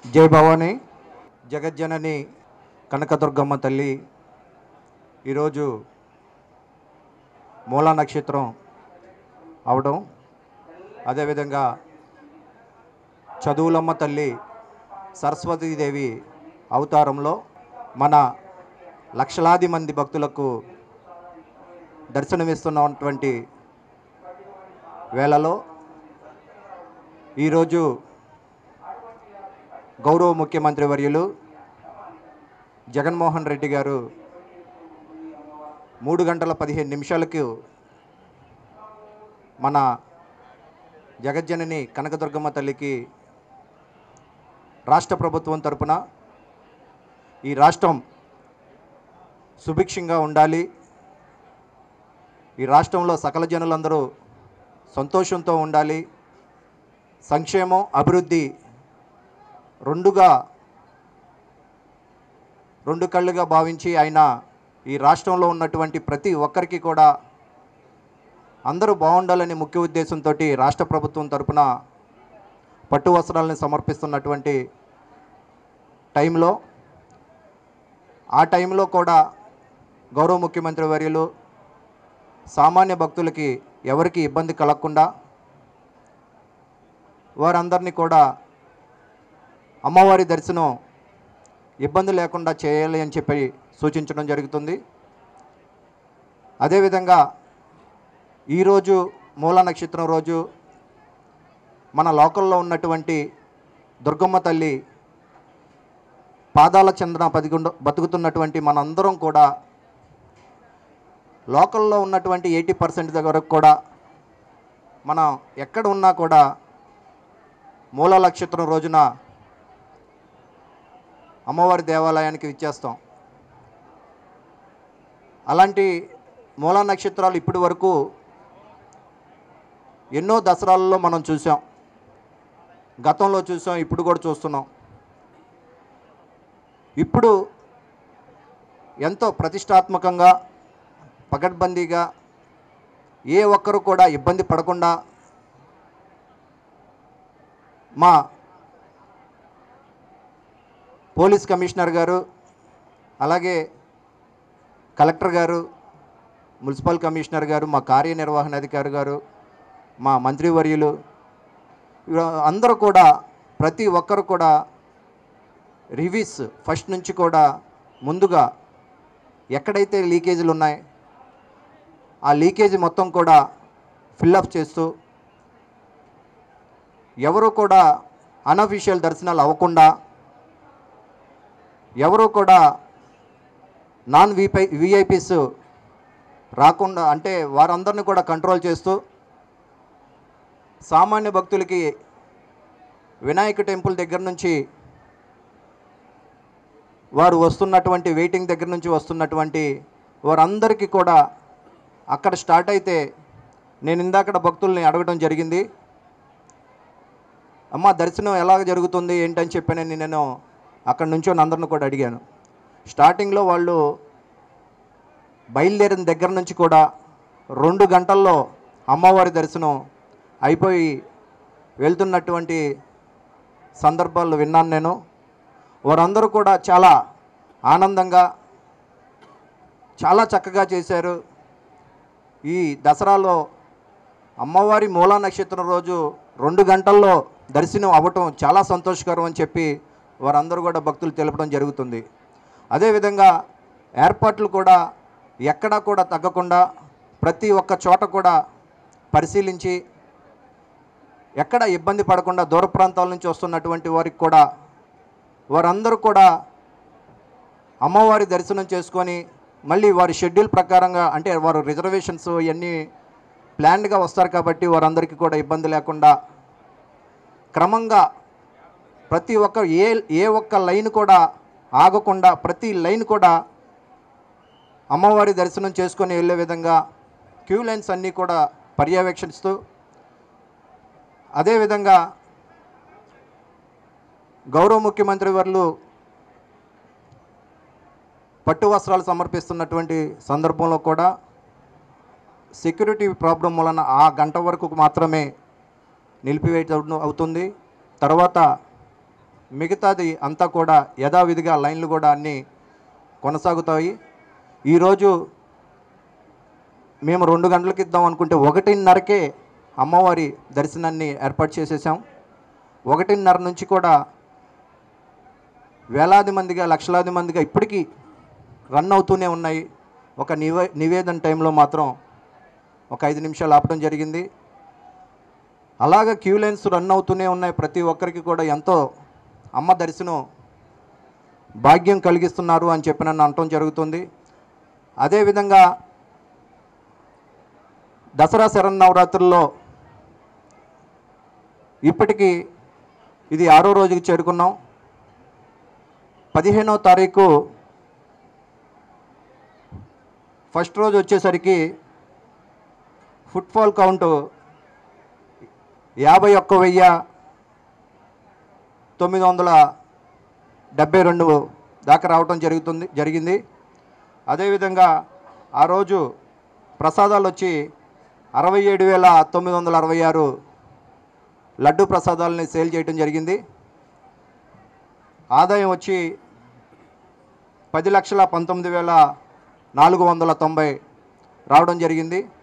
జై భవాని జగజ్జనని కనకదుర్గమ్మ తల్లి ఈరోజు మూలా నక్షత్రం అవడం అదేవిధంగా చదువులమ్మ తల్లి సరస్వతీదేవి అవతారంలో మన లక్షలాది మంది భక్తులకు దర్శనమిస్తున్నటువంటి వేళలో ఈరోజు గౌరవ ముఖ్యమంత్రి వర్యులు జగన్మోహన్ రెడ్డి గారు మూడు గంటల పదిహేను నిమిషాలకు మన జగజ్జనని కనకదుర్గమ్మ తల్లికి రాష్ట్ర ప్రభుత్వం తరపున ఈ రాష్ట్రం సుభిక్షంగా ఉండాలి ఈ రాష్ట్రంలో సకల జనులందరూ సంతోషంతో ఉండాలి సంక్షేమం అభివృద్ధి రెండుగా రెండు కళ్ళుగా భావించి ఆయన ఈ రాష్ట్రంలో ఉన్నటువంటి ప్రతి ఒక్కరికి కూడా అందరూ బాగుండాలని ముఖ్య ఉద్దేశంతో రాష్ట్ర ప్రభుత్వం తరపున పట్టు వస్త్రాలను సమర్పిస్తున్నటువంటి టైంలో ఆ టైంలో కూడా గౌరవ ముఖ్యమంత్రి వర్యులు సామాన్య భక్తులకి ఎవరికి ఇబ్బంది కలగకుండా వారందరినీ కూడా అమ్మవారి దర్శనం ఇబ్బంది లేకుండా చేయాలి అని చెప్పి సూచించడం జరుగుతుంది అదేవిధంగా ఈరోజు మూల నక్షత్రం రోజు మన లోకల్లో ఉన్నటువంటి దుర్గమ్మ తల్లి పాదాల చంద్ర బతికుండ బతుకుతున్నటువంటి మనందరం కూడా లోకల్లో ఉన్నటువంటి ఎయిటీ పర్సెంట్ దగ్గర కూడా మనం ఎక్కడ ఉన్నా కూడా మూల నక్షత్రం రోజున అమ్మవారి దేవాలయానికి ఇచ్చేస్తాం అలాంటి మూల నక్షత్రాలు ఇప్పటి వరకు ఎన్నో దసరాలలో మనం చూసాం గతంలో చూసాం ఇప్పుడు కూడా చూస్తున్నాం ఇప్పుడు ఎంతో ప్రతిష్టాత్మకంగా పకడ్బందీగా ఏ ఒక్కరు కూడా ఇబ్బంది పడకుండా మా పోలీస్ కమిషనర్ గారు అలాగే కలెక్టర్ గారు మున్సిపల్ కమిషనర్ గారు మా కార్యనిర్వహణ అధికారి గారు మా మంత్రివర్యులు వీరు అందరూ కూడా ప్రతి ఒక్కరు కూడా రివ్యూస్ ఫస్ట్ నుంచి కూడా ముందుగా ఎక్కడైతే లీకేజీలు ఉన్నాయి ఆ లీకేజీ మొత్తం కూడా ఫిల్అప్ చేస్తూ ఎవరు కూడా అనఫీషియల్ దర్శనాలు అవ్వకుండా ఎవరు కూడా నాన్ విపై విఐపీస్ రాకుండా అంటే వారందరిని కూడా కంట్రోల్ చేస్తూ సామాన్య భక్తులకి వినాయక టెంపుల్ దగ్గర నుంచి వారు వస్తున్నటువంటి వెయిటింగ్ దగ్గర నుంచి వస్తున్నటువంటి వారందరికీ కూడా అక్కడ స్టార్ట్ అయితే నేను ఇందాకడ భక్తుల్ని అడగడం జరిగింది అమ్మ దర్శనం ఎలాగ జరుగుతుంది ఏంటని చెప్పని నేను అక్కడ నుంచో అందరిని కూడా అడిగాను స్టార్టింగ్లో వాళ్ళు బయలుదేరిన దగ్గర నుంచి కూడా రెండు గంటల్లో అమ్మవారి దర్శనం అయిపోయి వెళ్తున్నటువంటి సందర్భాలు విన్నాను నేను వారందరూ కూడా చాలా ఆనందంగా చాలా చక్కగా చేశారు ఈ దసరాలో అమ్మవారి మూలా నక్షత్రం రోజు రెండు గంటల్లో దర్శనం అవ్వటం చాలా సంతోషకరం అని చెప్పి వారందరూ కూడా భక్తులు తెలపడం జరుగుతుంది అదేవిధంగా ఏర్పాట్లు కూడా ఎక్కడా కూడా తగ్గకుండా ప్రతి ఒక్క చోట కూడా పరిశీలించి ఎక్కడ ఇబ్బంది పడకుండా దూర ప్రాంతాల నుంచి వస్తున్నటువంటి వారికి కూడా వారందరూ కూడా అమ్మవారి దర్శనం చేసుకొని మళ్ళీ వారి షెడ్యూల్ ప్రకారంగా అంటే వారు రిజర్వేషన్స్ ఇవన్నీ ప్లాన్డ్గా వస్తారు కాబట్టి వారందరికీ కూడా ఇబ్బంది లేకుండా క్రమంగా ప్రతి ఒక్క ఏ ఏ ఒక్క లైన్ కూడా ఆగకుండా ప్రతి లైన్ కూడా అమ్మవారి దర్శనం చేసుకొని వెళ్ళే విధంగా క్యూ లైన్స్ అన్నీ కూడా పర్యవేక్షిస్తూ అదేవిధంగా గౌరవ ముఖ్యమంత్రి వర్లు పట్టు వస్త్రాలు సమర్పిస్తున్నటువంటి సందర్భంలో కూడా సెక్యూరిటీ ప్రాబ్లం వలన ఆ గంట వరకు మాత్రమే నిలిపివేయడం అవుతుంది తర్వాత మిగతాది అంతా కూడా యథావిధిగా లైన్లు కూడా అన్నీ కొనసాగుతాయి ఈరోజు మేము రెండు గంటలకు ఇద్దాం అనుకుంటే ఒకటిన్నరకే అమ్మవారి దర్శనాన్ని ఏర్పాటు చేసేసాం ఒకటిన్నర నుంచి కూడా వేలాది మందిగా లక్షలాది మందిగా ఇప్పటికీ రన్ అవుతూనే ఉన్నాయి ఒక నివే నివేదన టైంలో మాత్రం ఒక ఐదు నిమిషాలు ఆపడం జరిగింది అలాగ క్యూ లైన్స్ రన్ అవుతూనే ఉన్నాయి ప్రతి ఒక్కరికి కూడా ఎంతో అమ్మ దర్శనం భాగ్యం కలిగిస్తున్నారు అని చెప్పి నన్ను అనటం జరుగుతుంది అదేవిధంగా దసరా శరన్నవరాత్రుల్లో ఇప్పటికీ ఇది ఆరో రోజుకి చేరుకున్నాం పదిహేనో తారీఖు ఫస్ట్ రోజు వచ్చేసరికి ఫుట్ఫాల్ కౌంటు యాభై ఒక్క వెయ్యి తొమ్మిది వందల డెబ్బై రెండు దాకా రావటం జరుగుతుంది జరిగింది అదేవిధంగా ఆ రోజు ప్రసాదాలు వచ్చి అరవై ఏడు వేల తొమ్మిది వందల అరవై ఆరు లడ్డు ప్రసాదాలని సేల్ చేయడం జరిగింది ఆదాయం వచ్చి పది లక్షల పంతొమ్మిది వేల నాలుగు వందల తొంభై రావడం జరిగింది